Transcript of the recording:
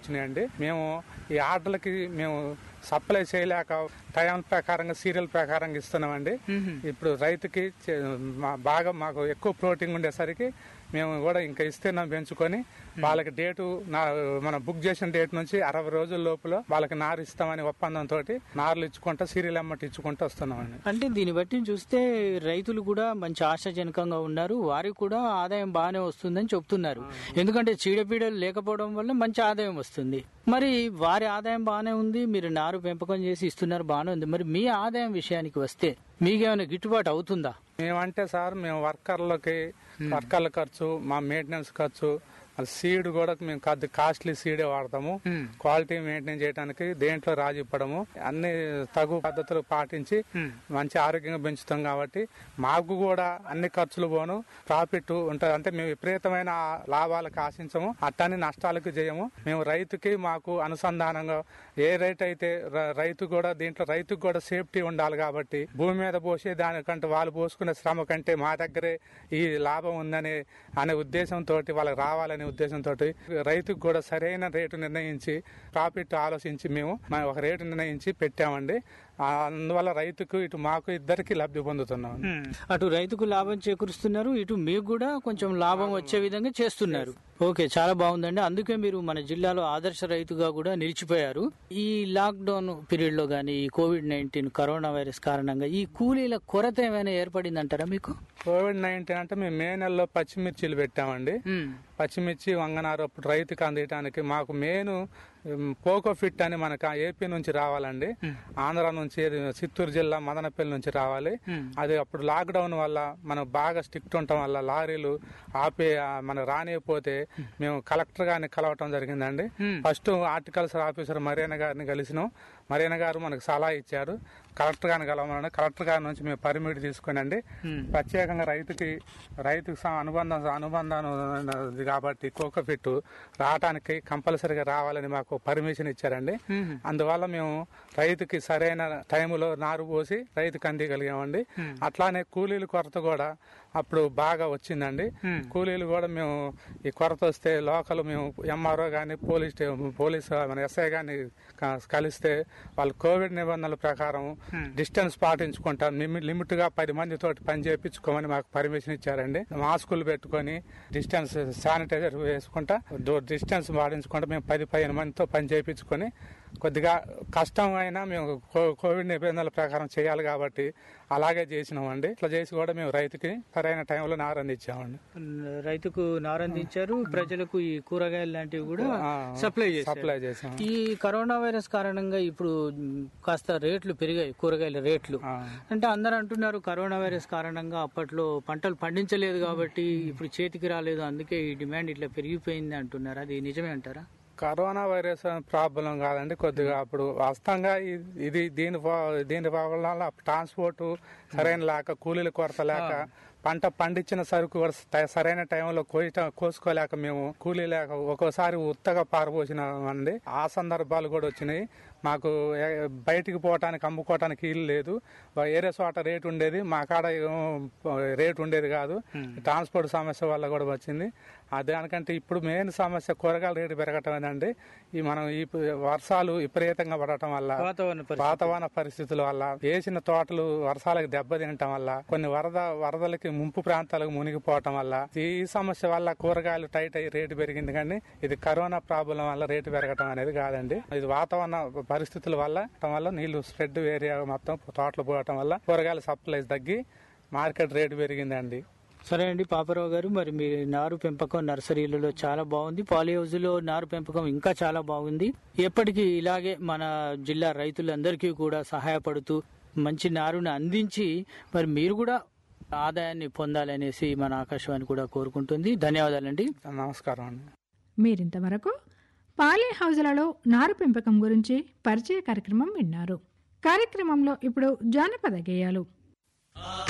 వచ్చినాయండి మేము ఈ ఆర్డర్లకి మేము సప్లై చేయలేక టైం ప్రకారంగా సీరియల్ ప్రకారంగా ఇస్తున్నామండి ఇప్పుడు రైతుకి చే- మా- బాగా మాకు ఎక్కువ ప్రోటీన్ ఉండేసరికి మేము కూడా ఇంకా ఇస్తున్నాం పెంచుకొని వాళ్ళకి డేటు నా- మనం బుక్ చేసిన డేట్ నుంచి అరవై రోజుల లోపల వాళ్ళకి నారు ఇస్తామని ఒప్పందంతో నార్లు ఇచ్చుకుంటా సీరియల్ అమ్మటి ఇచ్చుకుంటూ వస్తున్నామండి అంటే దీన్ని బట్టి చూస్తే రైతులు కూడా మంచి ఆశాజనకంగా ఉన్నారు వారికి కూడా ఆదాయం బాగానే వస్తుందని చెప్తున్నారు ఎందుకంటే చీడపీడలు లేకపోవడం వల్ల మంచి ఆదాయం వస్తుంది మరి వారి ఆదాయం బాగానే ఉంది మీరు నారు పెంపకం చేసి ఇస్తున్నారు బాగానే ఉంది మరి మీ ఆదాయం విషయానికి వస్తే మీకేమైనా గిట్టుబాటు అవుతుందా మేమంటే సార్ మేము వర్కర్లకి వర్కర్ల ఖర్చు మా మెయింటెనెన్స్ ఖర్చు మళ్ళీ సీడ్ కూడా మేము కొద్ది కాస్ట్లీ సీడే వాడతాము క్వాలిటీ మెయింటైన్ చేయడానికి దేంట్లో రాజీ పడము అన్ని తగు పద్ధతులు పాటించి మంచి ఆరోగ్యంగా పెంచుతాం కాబట్టి మాకు కూడా అన్ని ఖర్చులు పోను ప్రాఫిట్ ఉంటుంది అంటే మేము విపరీతమైన లాభాలకు ఆశించము అట్టని నష్టాలకు చేయము మేము రైతుకి మాకు అనుసంధానంగా ఏ రైతు అయితే ర- రైతు కూడా దీంట్లో రైతుకు కూడా సేఫ్టీ ఉండాలి కాబట్టి భూమి మీద పోసే దానికంటే వాళ్ళు పోసుకునే శ్రమ కంటే మా దగ్గరే ఈ లాభం ఉందనే అనే ఉద్దేశంతో వాళ్ళకి రావాలనే ఉద్దేశంతో రైతుకు కూడా సరైన రేటు నిర్ణయించి ప్రాఫిట్ ఆలోచించి మేము మా ఒక రేటు నిర్ణయించి పెట్టామండి ఆ, అందువల్ల రైతుకు ఇటు మాకు ఇద్దరికి లబ్ధి పొందుతున్నాం అటు రైతుకు లాభం చేకూరుస్తున్నారు ఇటు మీకు కూడా కొంచెం లాభం వచ్చే విధంగా చేస్తున్నారు ఓకే చాలా బాగుందండి అందుకే మీరు మన జిల్లాలో ఆదర్శ రైతుగా కూడా నిలిచిపోయారు ఈ లాక్ డౌన్ పీరియడ్ లో గానీ ఈ కోవిడ్ నైన్టీన్ కరోనా వైరస్ కారణంగా ఈ కూలీల కొరత ఏమైనా ఏర్పడిందంటారా మీకు కోవిడ్ నైన్టీన్ అంటే మేము మే నెలలో పచ్చిమిర్చిలు పెట్టామండి పచ్చిమిర్చి వంగనారు అప్పుడు రైతుకి అందించడానికి మాకు మెయిన్ పోకో ఫిట్ అని మనకు ఆ ఏపీ నుంచి రావాలండి ఆంధ్ర నుంచి ఇది చిత్తూరు జిల్లా మదనపల్లి నుంచి రావాలి అది అప్పుడు లాక్ డౌన్ వల్ల మనం బాగా స్ట్రిక్ట్ ఉండటం వల్ల లారీలు ఆపే ఆ, మనకు రానియకపోతే మేము కలెక్టర్ గారిని కలవటం జరిగిందండి ఫస్ట్ హార్టికల్చర్ ఆఫీసర్ మరేన గారిని కలిసినాం మరేన గారు మనకు సలహా ఇచ్చారు కలెక్టర్ గారిని కలవమని కలెక్టర్ గారి నుంచి మేము పర్మిట్ తీసుకునండి ప్రత్యేకంగా రైతుకి రైతుకు స- అనుబంధం అనుబంధం ఉంది కాబట్టి కోకోఫిట్ రావడానికి కంపల్సరీగా రావాలని మాకు పర్మిషన్ ఇచ్చారండి అందువల్ల మేము రైతుకి సరైన టైంలో నారు పోసి రైతుకి అందిగలిగామండి అట్లానే కూలీల కొరత కూడా అప్పుడు బాగా వచ్చిందండి కూలీలు కూడా మేము ఈ కొరత వస్తే లోకల్ మేము ఎంఆర్ఓ గాని పోలీస్ స్టే- పోలీస్ మన ఎస్ఐ గాని క- కలిస్తే వాళ్ళు కోవిడ్ నిబంధనల ప్రకారం డిస్టెన్స్ పాటించుకుంటా లిమిట్ గా పది మంది తోటి పని చేయించుకోమని మాకు పర్మిషన్ ఇచ్చారండి మాస్కులు పెట్టుకొని డిస్టెన్స్ శానిటైజర్ వేసుకుంటా డిస్టెన్స్ పాటించుకుంటా మేము పది పదిహేను మందితో పని చేయించుకొని కొద్దిగా కష్టం అయినా మేము కో- కోవిడ్ నిబంధనల ప్రకారం చేయాలి కాబట్టి అలాగే చేసినామండి ఇట్లా చేసి కూడా మేము రైతుకి సరైన టైంలో నారు అందించామండి రైతుకు నారందించారు ప్రజలకు ఈ కూరగాయలు లాంటివి కూడా ఆ, సప్లై చేశారు సప్లై చేసాం ఈ కరోనా వైరస్ కారణంగా ఇప్పుడు మ్, కాస్త రేట్లు పెరిగాయి కూరగాయల రేట్లు ఆ. అంటే అందరు అంటున్నారు కరోనా వైరస్ కారణంగా అప్పట్లో పంటలు పండించలేదు కాబట్టి ఇప్పుడు చేతికి రాలేదు అందుకే ఈ డిమాండ్ ఇట్లా పెరిగిపోయింది అంటున్నారు అది నిజమే అంటారా కరోనా వైరస్ ప్రాబ్లం కాదండి కొద్దిగా అప్పుడు వాస్తవంగా ఇ- ఇది దీని వా- దీని వల్ల ట్రాన్స్పోర్ట్ సరైన లేక కూలీల కొరత లేక పంట పండించిన సరుకు కూడా స- సరైన టైంలో కోయట కోసుకోలేక మేము కూలీ లేక ఒక్కోసారి ఉత్తగా పారబోసినామండి ఆ సందర్భాలు కూడా వచ్చినాయి మాకు ఏ- బయటికి పోవటానికి అమ్ముకోవటానికి ఇల్లు లేదు ఏరే చోట రేటు ఉండేది మా కాడ ఏమో రేటు ఉండేది కాదు ట్రాన్స్పోర్ట్ సమస్య వల్ల కూడా వచ్చింది ఆ దానికంటే ఇప్పుడు మెయిన్ సమస్య కూరగాయల రేటు పెరగటమేనండి ఈ మనం ఈ ప- వర్షాలు విపరీతంగా పడటం వల్ల వాతావరణ పరిస్థితి. వాతావరణ పరిస్థితుల వల్ల వేసిన తోటలు వర్షాలకు దెబ్బతినటం వల్ల కొన్ని వరద వరదలకి ముంపు ప్రాంతాలకు మునిగిపోవటం వల్ల ఈ సమస్య వల్ల కూరగాయలు టైట్ అయ్యి రేటు పెరిగింది కానీ ఇది కరోనా ప్రాబ్లం వల్ల రేటు పెరగటం అనేది కాదండి ఇది వాతావరణ పరిస్థితుల వల్ల ఉండటం వల్ల నీళ్లు స్ప్రెడ్ ఏరియా మొత్తం తోటలు పోవటం వల్ల కూరగాయల సప్లై తగ్గి మార్కెట్ రేటు పెరిగిందండి సరే అండి పాపారావు గారు మరి మీ నారు పెంపకం నర్సరీలలో చాలా బాగుంది పాలి హౌస్ లో నారు పెంపకం ఇంకా చాలా బాగుంది ఎప్పటికీ ఇలాగే మన జిల్లా రైతులందరికీ కూడా సహాయపడుతూ మంచి నారుని అందించి మరి మీరు కూడా ఆదాయాన్ని పొందాలనేసి మన ఆకాశవాణి కూడా కోరుకుంటుంది ధన్యవాదాలండి నమస్కారం అండి మీరింతవరకు పాలీ హౌజులలో నారు పెంపకం గురించి పరిచయ కార్యక్రమం విన్నారు కార్యక్రమంలో ఇప్పుడు జానపద గేయాలు